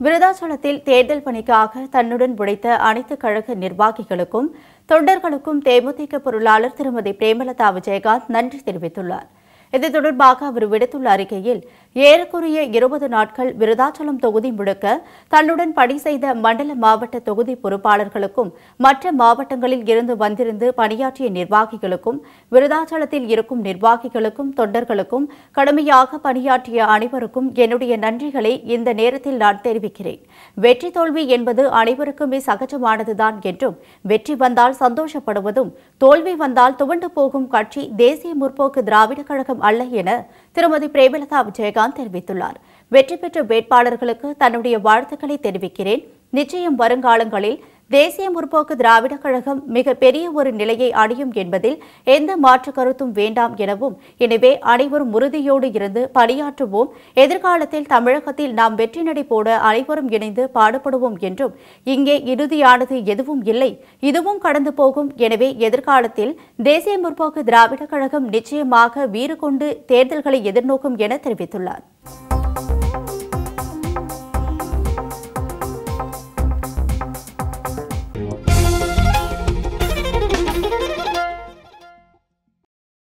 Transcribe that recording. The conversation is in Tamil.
விருதாச்சலத்தில் தேர்தல் பணிக்காக தன்னுடன் உழைத்த அனைத்து கழக நிர்வாகிகளுக்கும் தொண்டர்களுக்கும் தேமுதிக பொருளாளர் திருமதி பிரேமலதா விஜயகாந்த் நன்றி தெரிவித்துள்ளார் இது தொடர்பாக அவர் விடுத்துள்ள அறிக்கையில் ஏறக்குறைய இருபது நாட்கள் விருதாச்சலம் தொகுதி முழுக்க தன்னுடன் பணி செய்த மண்டல மாவட்ட தொகுதி பொறுப்பாளர்களுக்கும் மற்ற மாவட்டங்களில் இருந்து வந்திருந்து பணியாற்றிய நிர்வாகிகளுக்கும் விருதாச்சலத்தில் இருக்கும் நிர்வாகிகளுக்கும் தொண்டர்களுக்கும் கடுமையாக பணியாற்றிய அனைவருக்கும் என்னுடைய நன்றிகளை இந்த நேரத்தில் நான் தெரிவிக்கிறேன் வெற்றி தோல்வி என்பது அனைவருக்குமே சகஜமானதுதான் என்றும் வெற்றி வந்தால் சந்தோஷப்படுவதும் தோல்வி வந்தால் துவண்டு போகும் கட்சி தேசிய முற்போக்கு திராவிட கழகம் அல்ல என திருமதி பிரேமலதா விஜயகாந்த் தெரிவித்துள்ளார் வெற்றி பெற்ற வேட்பாளர்களுக்கு தன்னுடைய வாழ்த்துக்களை தெரிவிக்கிறேன் நிச்சயம் வருங்காலங்களில் தேசிய முற்போக்கு திராவிட கழகம் மிக பெரிய ஒரு நிலையை அடையும் என்பதில் எந்த மாற்று கருத்தும் வேண்டாம் எனவும் எனவே அனைவரும் உறுதியோடு இருந்து பணியாற்றுவோம் எதிர்காலத்தில் தமிழகத்தில் நாம் வெற்றி நடை போட அனைவரும் இணைந்து பாடுபடுவோம் என்றும் இங்கே இறுதியானது எதுவும் இல்லை இதுவும் கடந்து போகும் எனவே எதிர்காலத்தில் தேசிய முற்போக்கு திராவிட கழகம் நிச்சயமாக வீறு கொண்டு தேர்தல்களை எதிர்நோக்கும் என தெரிவித்துள்ளார்